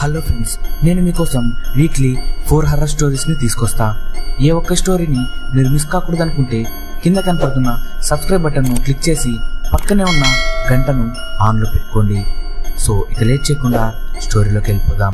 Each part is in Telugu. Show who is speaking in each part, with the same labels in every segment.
Speaker 1: హలో ఫ్రెండ్స్ నేను మీకోసం వీక్లీ ఫోర్ హర్రర్ స్టోరీస్ని తీసుకొస్తా ఏ ఒక్క స్టోరీని మీరు మిస్ కాకూడదు అనుకుంటే కింద కనపడుతున్న సబ్స్క్రైబ్ బటన్ను క్లిక్ చేసి పక్కనే ఉన్న గంటను ఆన్లో పెట్టుకోండి సో ఇక లేట్ చేయకుండా స్టోరీలోకి వెళ్ళిపోదాం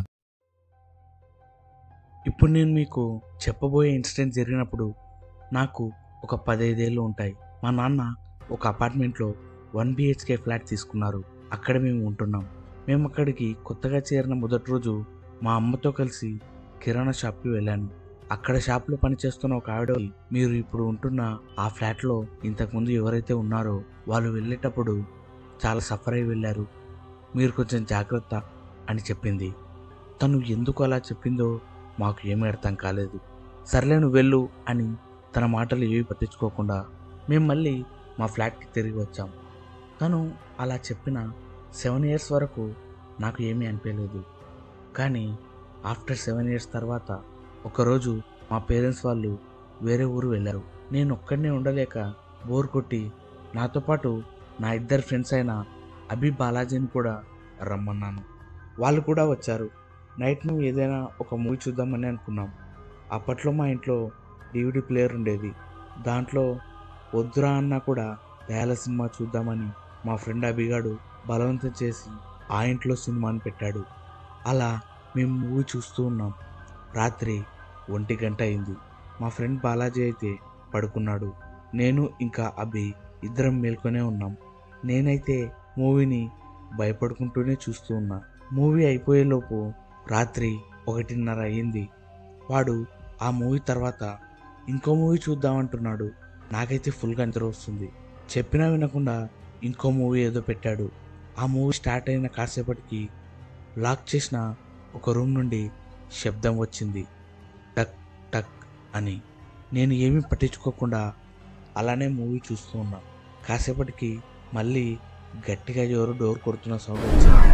Speaker 2: ఇప్పుడు నేను మీకు చెప్పబోయే ఇన్సిడెంట్ జరిగినప్పుడు నాకు ఒక పదైదేళ్ళు ఉంటాయి మా నాన్న ఒక అపార్ట్మెంట్లో వన్ బిహెచ్కే ఫ్లాట్ తీసుకున్నారు అక్కడ మేము ఉంటున్నాం మేము అక్కడికి కొత్తగా చేరిన మొదటి రోజు మా అమ్మతో కలిసి కిరాణా షాప్కి వెళ్ళాను అక్కడ షాప్లో పనిచేస్తున్న ఒక ఆవిడ మీరు ఇప్పుడు ఉంటున్న ఆ ఫ్లాట్లో ఇంతకుముందు ఎవరైతే ఉన్నారో వాళ్ళు వెళ్ళేటప్పుడు చాలా సఫర్ అయి వెళ్ళారు మీరు కొంచెం జాగ్రత్త అని చెప్పింది తను ఎందుకు అలా చెప్పిందో మాకు ఏమీ అర్థం కాలేదు సర్లే నువ్వు వెళ్ళు అని తన మాటలు ఏవి పట్టించుకోకుండా మేము మళ్ళీ మా ఫ్లాట్కి తిరిగి వచ్చాం తను అలా చెప్పిన సెవెన్ ఇయర్స్ వరకు నాకు ఏమీ అనిపించలేదు కానీ ఆఫ్టర్ సెవెన్ ఇయర్స్ తర్వాత ఒకరోజు మా పేరెంట్స్ వాళ్ళు వేరే ఊరు వెళ్ళారు నేను ఒక్కడనే ఉండలేక బోర్ కొట్టి నాతో పాటు నా ఇద్దరు ఫ్రెండ్స్ అయిన అభి బాలాజీని కూడా రమ్మన్నాను వాళ్ళు కూడా వచ్చారు నైట్ నువ్వు ఏదైనా ఒక మూవీ చూద్దామని అనుకున్నాం అప్పట్లో మా ఇంట్లో డివిడి ప్లేయర్ ఉండేది దాంట్లో వద్దురా అన్నా కూడా దయాల సినిమా చూద్దామని మా ఫ్రెండ్ అభిగాడు బలవంతం చేసి ఆ ఇంట్లో సినిమాని పెట్టాడు అలా మేము మూవీ చూస్తూ ఉన్నాం రాత్రి ఒంటి గంట అయింది మా ఫ్రెండ్ బాలాజీ అయితే పడుకున్నాడు నేను ఇంకా అభి ఇద్దరం మేల్కొనే ఉన్నాం నేనైతే మూవీని భయపడుకుంటూనే చూస్తూ ఉన్నా మూవీ అయిపోయేలోపు రాత్రి ఒకటిన్నర అయ్యింది వాడు ఆ మూవీ తర్వాత ఇంకో మూవీ చూద్దామంటున్నాడు నాకైతే ఫుల్గా నిద్ర వస్తుంది చెప్పినా వినకుండా ఇంకో మూవీ ఏదో పెట్టాడు ఆ మూవీ స్టార్ట్ అయిన కాసేపటికి లాక్ చేసిన ఒక రూమ్ నుండి శబ్దం వచ్చింది టక్ టక్ అని నేను ఏమీ పట్టించుకోకుండా అలానే మూవీ చూస్తూ ఉన్నా కాసేపటికి మళ్ళీ గట్టిగా ఎవరు డోర్ కొడుతున్న సౌండ్ వచ్చింది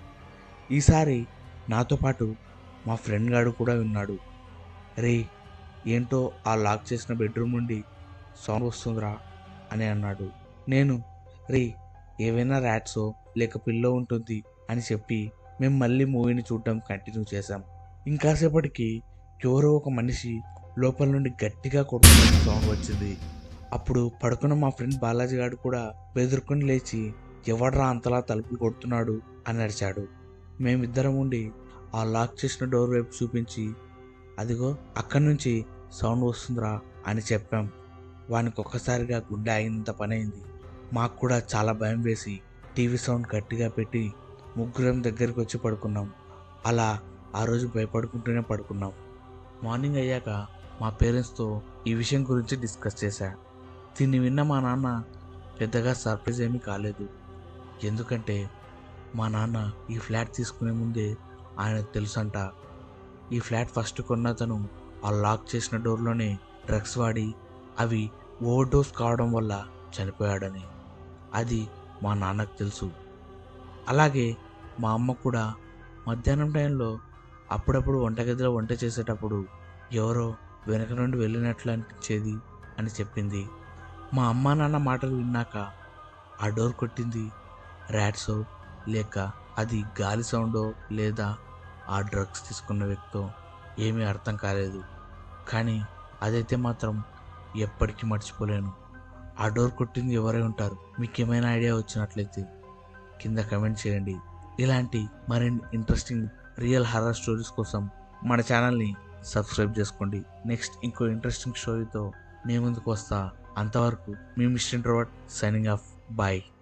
Speaker 2: ఈసారి నాతో పాటు మా ఫ్రెండ్ గాడు కూడా ఉన్నాడు రే ఏంటో ఆ లాక్ చేసిన బెడ్రూమ్ నుండి సౌండ్ వస్తుందిరా అని అన్నాడు నేను రే ఏవైనా ర్యాట్సో లేక పిల్లో ఉంటుంది అని చెప్పి మేము మళ్ళీ మూవీని చూడడం కంటిన్యూ చేశాం ఇంకాసేపటికి ఎవరో ఒక మనిషి లోపల నుండి గట్టిగా కొడుతున్న సౌండ్ వచ్చింది అప్పుడు పడుకున్న మా ఫ్రెండ్ బాలాజీ గారు కూడా బెదురుకొని లేచి ఎవడ్రా అంతలా తలుపులు కొడుతున్నాడు అని అరిచాడు మేమిద్దరం ఉండి ఆ లాక్ చేసిన డోర్ వైపు చూపించి అదిగో అక్కడి నుంచి సౌండ్ వస్తుందిరా అని చెప్పాం వానికి ఒక్కసారిగా గుండె ఆగినంత పని అయింది మాకు కూడా చాలా భయం వేసి టీవీ సౌండ్ గట్టిగా పెట్టి ముగ్గురం దగ్గరికి వచ్చి పడుకున్నాం అలా ఆ రోజు భయపడుకుంటూనే పడుకున్నాం మార్నింగ్ అయ్యాక మా పేరెంట్స్తో ఈ విషయం గురించి డిస్కస్ చేశా దీన్ని విన్న మా నాన్న పెద్దగా సర్ప్రైజ్ ఏమీ కాలేదు ఎందుకంటే మా నాన్న ఈ ఫ్లాట్ తీసుకునే ముందే ఆయనకు తెలుసంట ఈ ఫ్లాట్ ఫస్ట్ కొన్న తను ఆ లాక్ చేసిన డోర్లోనే డ్రగ్స్ వాడి అవి ఓవర్ డోస్ కావడం వల్ల చనిపోయాడని అది మా నాన్నకు తెలుసు అలాగే మా అమ్మ కూడా మధ్యాహ్నం టైంలో అప్పుడప్పుడు వంటగదిలో వంట చేసేటప్పుడు ఎవరో వెనక నుండి వెళ్ళినట్లు అనిపించేది అని చెప్పింది మా అమ్మ నాన్న మాటలు విన్నాక ఆ డోర్ కొట్టింది ర్యాట్సో లేక అది గాలి సౌండో లేదా ఆ డ్రగ్స్ తీసుకున్న వ్యక్తో ఏమీ అర్థం కాలేదు కానీ అదైతే మాత్రం ఎప్పటికీ మర్చిపోలేను ఆ డోర్ కొట్టింది ఎవరై ఉంటారు మీకు ఏమైనా ఐడియా వచ్చినట్లయితే కింద కమెంట్ చేయండి ఇలాంటి మరిన్ని ఇంట్రెస్టింగ్ రియల్ హర్రర్ స్టోరీస్ కోసం మన ఛానల్ని సబ్స్క్రైబ్ చేసుకోండి నెక్స్ట్ ఇంకో ఇంట్రెస్టింగ్ స్టోరీతో మీ ముందుకు వస్తా అంతవరకు మీ mister introvert signing off bye